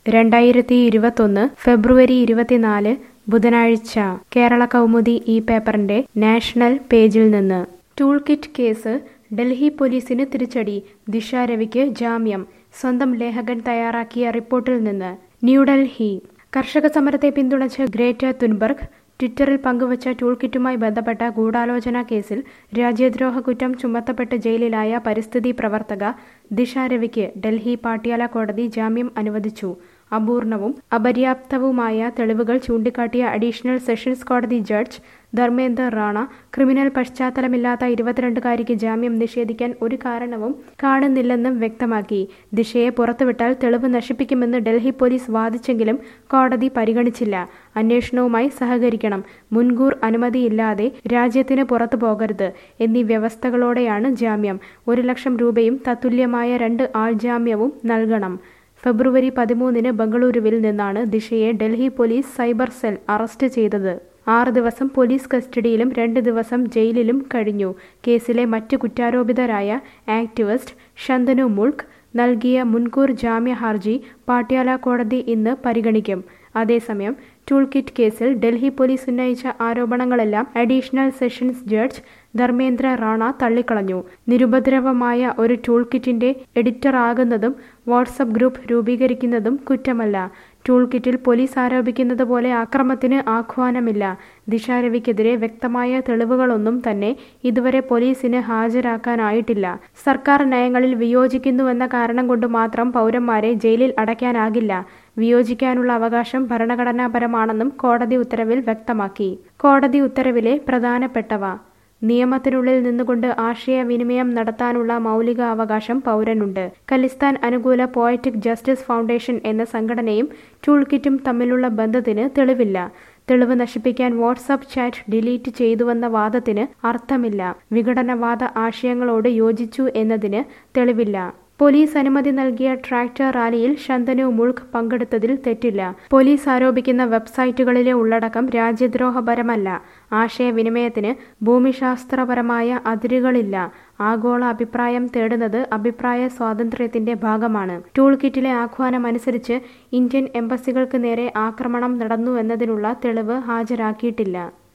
രണ്ടായിരത്തി ഇരുപത്തൊന്ന് ഫെബ്രുവരി ഇരുപത്തിനാല് ബുധനാഴ്ച കേരള കൗമുദി ഈ പേപ്പറിന്റെ നാഷണൽ പേജിൽ നിന്ന് ടൂൾ കിറ്റ് കേസ് ഡൽഹി പോലീസിന് തിരിച്ചടി ദിശ രവിക്ക് ജാമ്യം സ്വന്തം ലേഖകൻ തയ്യാറാക്കിയ റിപ്പോർട്ടിൽ നിന്ന് ന്യൂഡൽഹി കർഷക സമരത്തെ പിന്തുണച്ച് ഗ്രേറ്റ തുൻബർഗ് ട്വിറ്ററിൽ പങ്കുവച്ച ടൂൾ കിറ്റുമായി ബന്ധപ്പെട്ട ഗൂഢാലോചന കേസിൽ രാജ്യദ്രോഹ കുറ്റം ചുമത്തപ്പെട്ട് ജയിലിലായ പരിസ്ഥിതി പ്രവർത്തക ദിശ രവിക്ക് ഡൽഹി പാട്യാല കോടതി ജാമ്യം അനുവദിച്ചു അപൂർണവും അപര്യാപ്തവുമായ തെളിവുകൾ ചൂണ്ടിക്കാട്ടിയ അഡീഷണൽ സെഷൻസ് കോടതി ജഡ്ജ് ധർമ്മേന്ദർ റാണ ക്രിമിനൽ പശ്ചാത്തലമില്ലാത്ത ഇരുപത്തിരണ്ടുകാരിക്ക് ജാമ്യം നിഷേധിക്കാൻ ഒരു കാരണവും കാണുന്നില്ലെന്നും വ്യക്തമാക്കി ദിശയെ പുറത്തുവിട്ടാൽ തെളിവ് നശിപ്പിക്കുമെന്ന് ഡൽഹി പോലീസ് വാദിച്ചെങ്കിലും കോടതി പരിഗണിച്ചില്ല അന്വേഷണവുമായി സഹകരിക്കണം മുൻകൂർ അനുമതിയില്ലാതെ രാജ്യത്തിന് പുറത്തു പോകരുത് എന്നീ വ്യവസ്ഥകളോടെയാണ് ജാമ്യം ഒരു ലക്ഷം രൂപയും തത്തുല്യമായ രണ്ട് ആൾജാമ്യവും നൽകണം ഫെബ്രുവരി പതിമൂന്നിന് ബംഗളൂരുവിൽ നിന്നാണ് ദിശയെ Delhi police cyber cell arrest ചെയ്തത് ആറ് ദിവസം പോലീസ് കസ്റ്റഡിയിലും രണ്ട് ദിവസം ജയിലിലും കഴിഞ്ഞു കേസിലെ മറ്റ് കുറ്റാരോപിതരായ ആക്ടിവിസ്റ്റ് ശന്തനു മുൾക്ക് നൽകിയ മുൻകൂർ ജാമ്യ ഹർജി പാട്യാല കോടതി ഇന്ന് പരിഗണിക്കും അതേസമയം ടൂൾ കിറ്റ് കേസിൽ ഡൽഹി പോലീസ് ഉന്നയിച്ച ആരോപണങ്ങളെല്ലാം additional sessions judge Dharmendra Rana തള്ളിക്കളഞ്ഞു നിരുപദ്രവമായ ഒരു ടൂൾ കിറ്റിന്റെ എഡിറ്റർ ആകുന്നതും വാട്സപ്പ് ഗ്രൂപ്പ് രൂപീകരിക്കുന്നതും കുറ്റമല്ല ടൂൾ കിറ്റിൽ പോലീസ് ആരോപിക്കുന്നത് പോലെ ആക്രമത്തിന് ആഹ്വാനമില്ല ദിശ രവിക്കെതിരെ വ്യക്തമായ തെളിവുകളൊന്നും തന്നെ ഇതുവരെ പോലീസിന് ഹാജരാക്കാനായിട്ടില്ല സർക്കാർ നയങ്ങളിൽ വിയോജിക്കുന്നുവെന്ന കാരണം കൊണ്ട് മാത്രം പൗരന്മാരെ ജയിലിൽ അടയ്ക്കാനാകില്ല വിയോജിക്കാനുള്ള അവകാശം ഭരണഘടനാപരമാണെന്നും കോടതി ഉത്തരവിൽ വ്യക്തമാക്കി കോടതി ഉത്തരവിലെ പ്രധാനപ്പെട്ടവ നിയമത്തിനുള്ളിൽ നിന്നുകൊണ്ട് ആശയവിനിമയം നടത്താനുള്ള മൗലിക അവകാശം പൗരനുണ്ട് ഖലിസ്ഥാൻ അനുകൂല പോയറ്റിക് ജസ്റ്റിസ് ഫൗണ്ടേഷൻ എന്ന സംഘടനയും ടൂൾ കിറ്റും തമ്മിലുള്ള ബന്ധത്തിന് തെളിവില്ല തെളിവ് നശിപ്പിക്കാൻ വാട്സാപ്പ് ചാറ്റ് ഡിലീറ്റ് ചെയ്തുവെന്ന വാദത്തിന് അർത്ഥമില്ല വിഘടനവാദ ആശയങ്ങളോട് യോജിച്ചു എന്നതിന് തെളിവില്ല പോലീസ് അനുമതി നൽകിയ ട്രാക്ടർ റാലിയിൽ ശന്തനു മുൾക്ക് പങ്കെടുത്തതിൽ തെറ്റില്ല പോലീസ് ആരോപിക്കുന്ന വെബ്സൈറ്റുകളിലെ ഉള്ളടക്കം രാജ്യദ്രോഹപരമല്ല ആശയവിനിമയത്തിന് ഭൂമിശാസ്ത്രപരമായ അതിരുകളില്ല ആഗോള അഭിപ്രായം തേടുന്നത് അഭിപ്രായ സ്വാതന്ത്ര്യത്തിന്റെ ഭാഗമാണ് ടൂൾ കിറ്റിലെ ആഹ്വാനം അനുസരിച്ച് ഇന്ത്യൻ എംബസികൾക്ക് നേരെ ആക്രമണം നടന്നുവെന്നതിനുള്ള തെളിവ് ഹാജരാക്കിയിട്ടില്ല